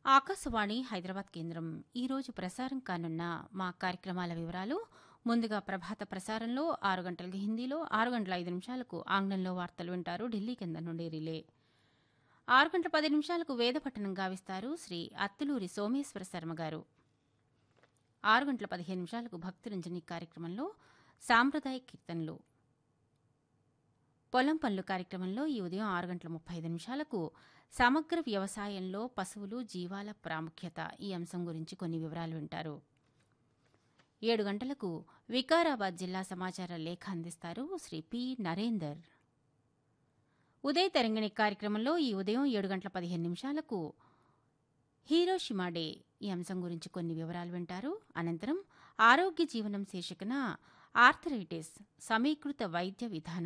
ఆకాశవాణి హైదరాబాద్ కేంద్రం ఈరోజు ప్రసారం కానున్న మా కార్యక్రమాల వివరాలు ముందుగా ప్రభాత ప్రసారంలో ఆరు గంటలకు హిందీలో ఆరు గంటల ఐదు నిమిషాలకు ఆంగ్లంలో వార్తలు వింటారు ఢిల్లీ కింద నుండి రిలే ఆరు గంటల పది నిమిషాలకు వేదపట్టణం గావిస్తారు శ్రీ అత్తులూరి సోమేశ్వర శర్మ గారు ఆరు గంటల పదిహేను నిమిషాలకు భక్తిరంజని కార్యక్రమంలో సాంప్రదాయ కీర్తనలు పొలం పనులు కార్యక్రమంలో ఈ ఉదయం ఆరు గంటల ముప్పై ఐదు నిమిషాలకు సమగ్ర వ్యవసాయంలో పశువులు జీవాల ప్రాముఖ్యత ఈ అంశం గురించి కొన్ని వివరాలు వింటారు ఏడు గంటలకు వికారాబాద్ జిల్లా సమాచార లేఖ అందిస్తారు శ్రీ పి నరేందర్ ఉదయ తెరంగిణి కార్యక్రమంలో ఈ ఉదయం ఏడు గంటల పదిహేను నిమిషాలకు హీరోషిమా డే ఈ అంశం గురించి కొన్ని వివరాలు వింటారు అనంతరం ఆరోగ్య జీవనం శీర్షికన ఆర్థరైటిస్ సమీకృత వైద్య విధానం